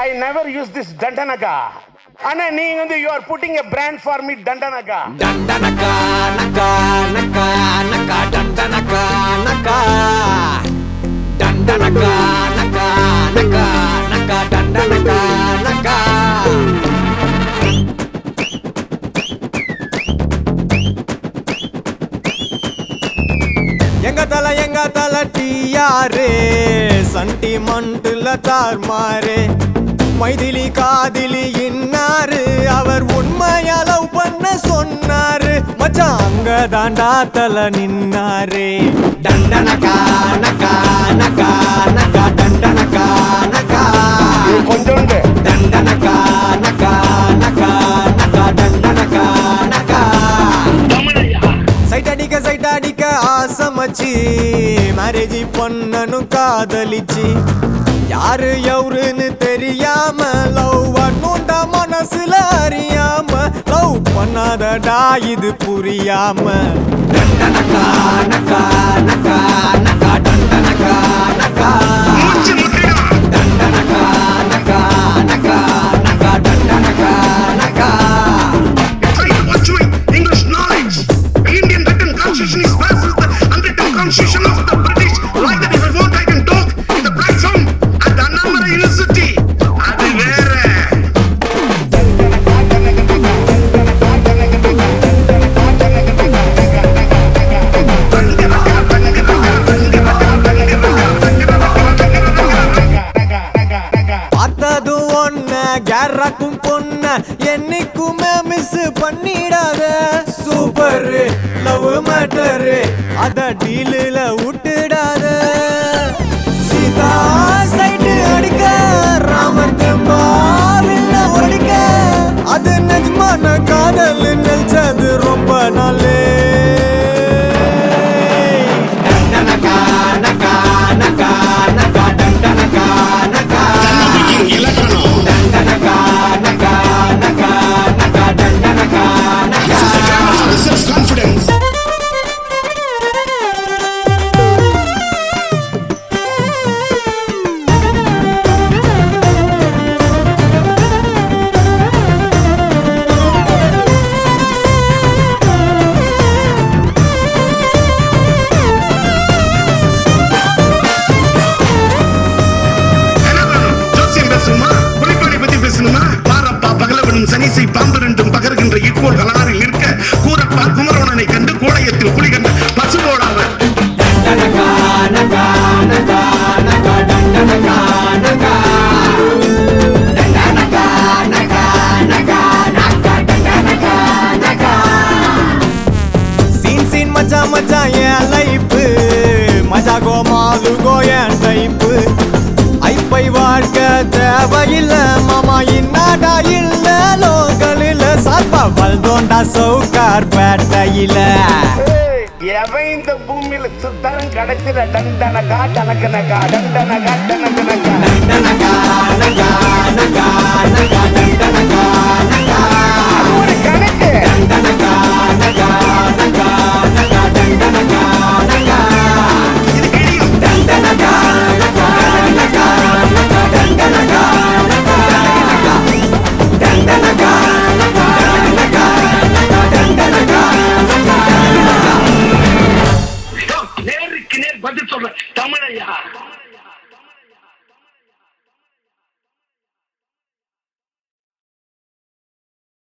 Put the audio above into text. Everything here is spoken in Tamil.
ஐ நெவர் யூஸ் திஸ் தண்டனகா ஆனா நீங்க வந்து you are putting a brand for me தண்டனகா ದಂಡನಕ ನಕ ನಕ ನಕ ದಂಡನಕ ನಕ ದಂಡನಕ ನಕ ನಕ ನಕ ದಂಡನಕ ನಕ எங்க தல எங்க தல டியாரு சண்டி மண்டுல தார்மாரு மைதிலி காதிலி இன்னாரு அவர் உண்மையா லவ் பண்ண சொன்னாரு மச்சான் அங்க தாண்டா தல நின்னாரு டண்டனகா நகா நகா நகா டண்டனகா நகா இது கொஞ்சோண்டு டண்டனகா நகா நகா நகா டண்டனகா நகா சைட் அடிக்க சைட் அடிக்க ஆசமச்சு மேரேஜ் பண்ணனும் காதலிச்சு யாரு எவருன்னு தெரியாம லவ் பண்ணுண்ட மனசுல அறியாம லவ் பண்ணாதடா இது புரியாம டண்டனகா நகா நகா நகா டண்டனகா நகா டண்டனகா நகா நகா நகா டண்டனகா நகா trying to watch you in English knowledge. The Indian written constitution is versus the unwritten constitution of the British. Like that, if I want, I can talk in the platform at the Annamala University. அது வேற பார்த்தது ஒன்ன கேரக்கும் பொண்ண என்னைக்குமே மிஸ் பண்ணிடாத சூப்பர் லவ் மேட்டர் அத டீலில் விட்டுடாத சீதா சைடு அடிக்க ராமர் தெம்பாவில்ல ஒடிக்க அது நிஜமான காதல் நினைச்சது ரொம்ப நாளே நகா நகா நகா நகா டண்டனகா நகா இலக்கணம் டண்டனகா நகா நகா நகா டண்டனகா நகா செல்ஃப் கான்ஃபிடன்ஸ் ஜோசியம் பேசணுமா குறைபாடி பத்தி பேசணுமா பாரப்பா பகலவனும் சனிசை பாம்பு ரெண்டும் பகர்கின்ற இக்கோள் கலாரில் நிற்க கூரப்பா குமரோணனை கண்டு கோடையத்தில் குளிகண்ட பசுபோடாவர் டண்டனகா நகா நகா நகா டண்டனகா நகா டண்டனகா நகா நகா நகா டண்டனகா நகா சீன் சீன் மச்சான் மச்சான் என் லைப்பு மஜா கோ மாலு கோ என் டைப்பு ஐப்பை வாழ்க்க தேவையில்ல மாமா இன்னாடா இல்ல லோக்கலில் சாப்பா வல்தோண்டா சவுக்கார் பேட்டையில ஏய், எவன் இந்த பூமியில சுத்தரம் கிடைச்சிட டண்டனகா டனக்கனகா டண்டனகா டனக்கனகா நகா நகா நகா நகா